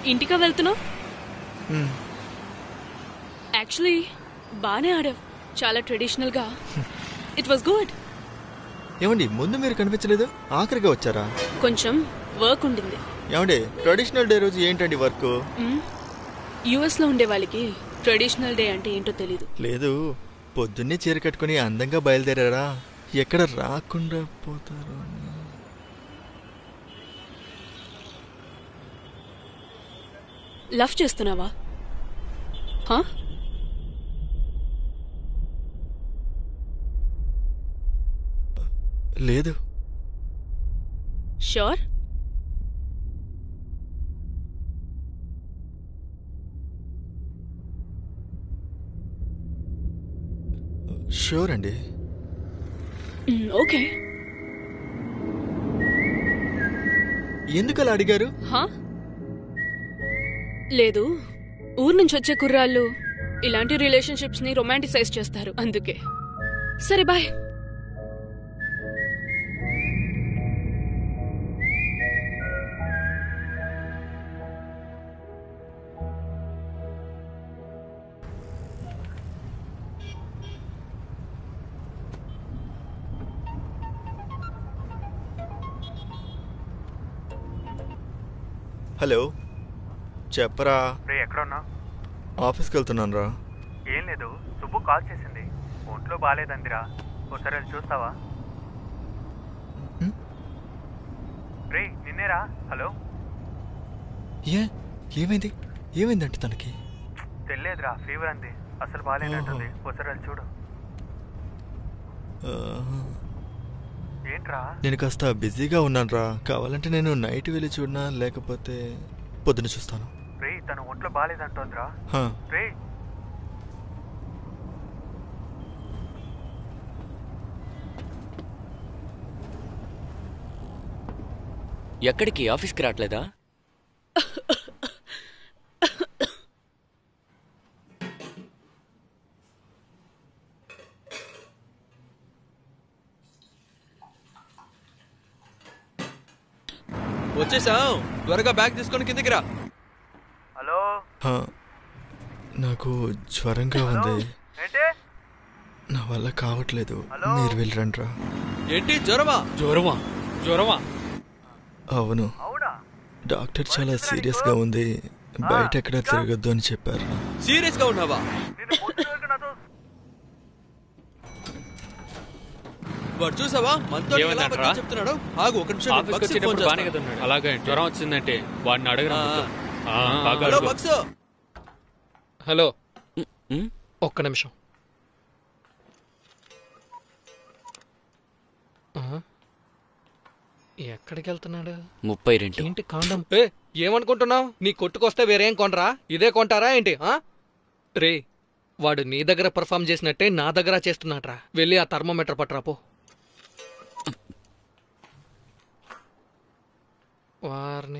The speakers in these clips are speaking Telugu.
ఇంటికా వెళ్తున్నావు మ్, యాక్చువల్లీ బానే ఆడావు చాలా ట్రెడిషనల్ గా ఇట్ వాస్ గుడ్ ఏమండి ముందు మీరు కనిపించలేదు ఆఖరిగా వచ్చారా కొంచెం వర్క్ ఉండింది ఏమండి ట్రెడిషనల్ డే రోజు ఏంటండి వర్క్ యుఎస్ లో ఉండే వాళ్ళకి ట్రెడిషనల్ డే అంటే ఏంటో తెలీదు లేదు పొద్దున్నే చీర కట్టుకుని అందంగా బయలుదేరారా ఎక్కడ రాకుండా పోతారు అని. లవ్ చేస్తున్నావా హా లేదు షూర్ షూర్ అండి ఓకే ఎందుకు అలా అడిగారు హా లేదు ఊరు నుంచి వచ్చే కుర్రాళ్ళు ఇలాంటి రిలేషన్షిప్స్ ని రొమాంటిసైజ్ చేస్తారు అందుకే సరే బాయ్ హలో చెప్పరా రే ఎక్కడున్నా ఆఫీస్కి వెళ్తున్నాను రా ఏం లేదు సుబ్బు కాల్ చేసింది ఒంట్లో బాగాలేదందిరా ఒకసారి వెళ్ళి చూస్తావా హ్మ్? రే నిన్నేరా హలో ఏ ఏమైంది ఏమైందంటే తనకి తెలియదురా ఫీవర్ అంది అసలు బాగాలేనట్టుంది ఒకసారి వెళ్ళి చూడు ఆ, ఏంట్రా నేను కాస్త బిజీగా ఉన్నాను రా కావాలంటే నేను నైట్ వెళ్ళి చూడనా లేకపోతే పొద్దున చూస్తాను రే తను ఒంట్లో బాగాలేదంటోందిరా హా, రే ఎక్కడికి ఆఫీస్కి రావట్లేదా వచ్చేసాం త్వరగా బ్యాగ్ తీసుకొని కిందికి రా హలో హా. నాకు జ్వరంగా ఉంది ఏంటి నా వల్ల కావట్లేదు మీరు వెళ్ళరండి రా ఏంటి జ్వరమా జ్వరమా జ్వరమా అవును అవునా డాక్టర్ చాలా సీరియస్గా ఉంది బయట ఎక్కడ తిరగద్దు అని చెప్పారు సీరియస్ గా ఉన్నావా నిన్ను పొద్దున వరకు నాతో వాడు చూసావా మనతో ఎలా ఏమన్నాడురా? అబద్ధాలు చెప్తున్నాడు ఆగు ఒక నిమిషం నేను ఆఫీస్కి బక్స్కి ఫోన్ వచ్చేటప్పుడు బానే చేస్తాను. కదా ఉన్నాడు అలాగే జ్వరం వచ్చిందంటే వాడిని అడగరా ఆ. ముందు. ఆ, బాగా హలో అడుగు. బక్స్ హలో ఉమ్, ఒక్క నిమిషం ఆ? ఎక్కడికి వెళ్తున్నాడు ముప్పై రెండు ఏంటి కాండం ఏ ఏమనుకుంటున్నావు నీ కొట్టుకొస్తే వేరేం కొనరా ఇదే కొంటారా ఏంటి ఆ రే వాడు నీ దగ్గర పర్ఫామ్ చేసినట్టే నా దగ్గర చేస్తున్నాడ్రా వెళ్ళి ఆ థర్మోమీటర్ పట్టరా పో వారిని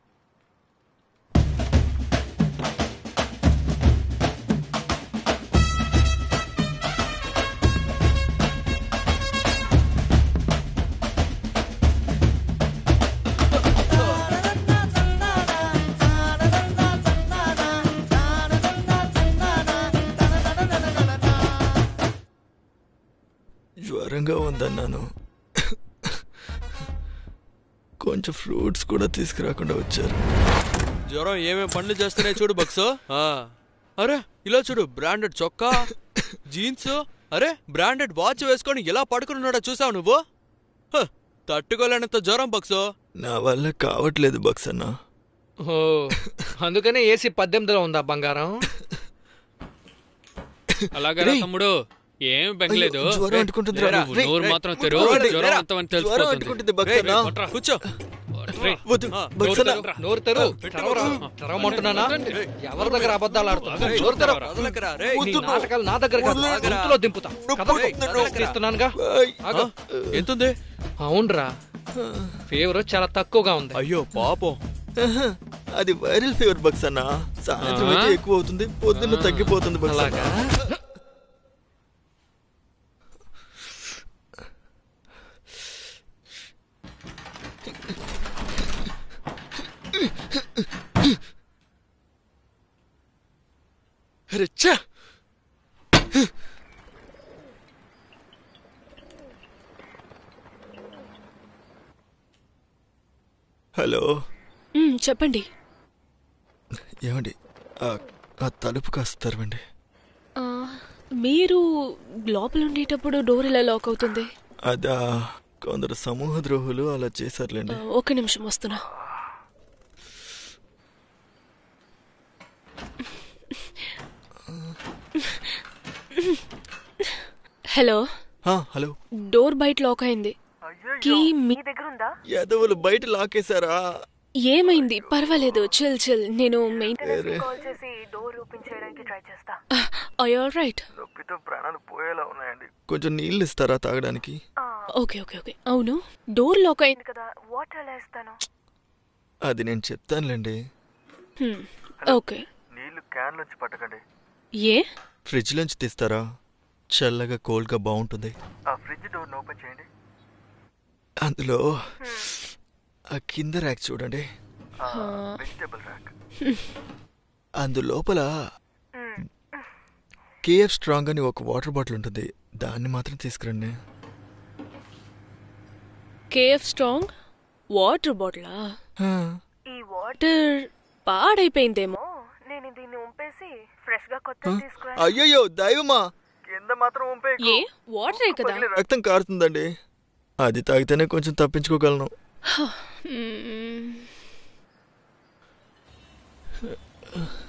జ్వరంగా ఉందన్నాను కొంచెం ఫ్రూట్స్ కూడా తీసుకురాకుండా వచ్చారు జ్వరం ఏమేం పనులు చేస్తున్నాయి చూడు బక్స్ ఆ. అరే ఇలా చూడు బ్రాండెడ్ చొక్కా జీన్స్ అరే బ్రాండెడ్ వాచ్ వేసుకొని ఎలా పడుకున్నాడో చూసావు నువ్వు హ, తట్టుకోలేనంత జ్వరం బక్స్ నా వల్ల కావట్లేదు బక్స్ అన్న ఓ అందుకనే ఏసీ పద్దెనిమిదిలో ఉందా బంగారం అలాగే రా రేయ్. తమ్ముడు ఏం బెంగలేదు అయ్యో, జ్వరం అంటుకుంటుందిరా. నువ్వు రేయ్, నోరు రేయ్, మాత్రం తెరు ముట్టుకోండి. జ్వరం లేరా. అంతమని జ్వరం తెలిసిపోతుంది అంటుకుంటుంది బక్స్ రేయ్, అన్న. రేయ్, కొట్రా. కూర్చో రేయ్, వద్దు బక్స్ అన్న. నోరు తెరు తెరవరా. తెరవమంటున్నానా ఎవరి దగ్గర అబద్ధాలు ఆడుతున్నా నోరు తెరవ. వదలకరా, రేయ్. నీ నాటకాలు నా దగ్గర కాదు వదిలేయ్. గొంతులో దింపుతా కథ రేయ్, ఇస్తున్నానుగా ఏయ్, ఆగు. ఎంతుంది అవునరా ఫీవర్ చాలా తక్కువగా ఉంది అయ్యో పాపం ఆహా, అది వైరల్ ఫీవర్ బక్స్ అన్న సాయంత్రం అయితే ఎక్కువ అవుతుంది పొద్దున్న తగ్గిపోతుంది బక్స్ అలాగా అన్న. అరే ఛా! హలో మ్, చెప్పండి ఏమండి ఆ- ఆ తలుపు కాస్త తెరవండి ఆ, మీరు లోపల ఉండేటప్పుడు డోర్ ఇలా లాక్ అవుతుంది అదా కొందరు సమూహ ద్రోహులు అలా ఆ, చేశారులేండి ఒక్క నిమిషం వస్తున్నా హలో హా, హలో డోర్ బయట లాక్ అయింది కీ మీ యాదవులు బయట లాకేశారా ఏమైంది పర్వాలేదు చిల్ చిల్ నేను మెయిన్ వేరే ఆల్ రైట్ నొప్పితో ప్రాణాలు పోయేలా ఉన్నాయండి కొంచెం నీళ్ళు ఇస్తారా తాగడానికి ఓకే ఓకే ఓకే అవును డోర్ లాక్ అయింది కదా అది నేను చెప్తానులేండి హ్మ్, ఓకే నీళ్లు క్యాన్ నుంచి పట్టకండి ఏ ఫ్రిడ్జ్ నుంచి తీస్తారా చల్లగా కోల్డ్గా బాగుంటుంది ఆ ఫ్రిడ్జ్ డోర్ ఓపెన్ చేయండి అందులో ఆ కింద ర్యాక్ చూడండి వెజిటేబుల్ ర్యాక్ అందులోపల కేఎఫ్ స్ట్రాంగ్ అని ఒక వాటర్ బాటిల్ ఉంటుంది దాన్ని మాత్రం తీసుకురండి కేఎఫ్ స్ట్రాంగ్ వాటర్ బాటిలా హా, ఈ వాటర్ వాటర్ పాడైపోయిందేమో నేను దీన్ని ఉంపేసి ఫ్రెష్ గా కొత్త హా? తీసుకురా అయ్యయ్యో దైవమా కింద మాత్రం ఉంపే ఏ వాటరే కదా రక్తం కారుతుందండి అది తాగితేనే కొంచెం తప్పించుకోగలను మ్మ్.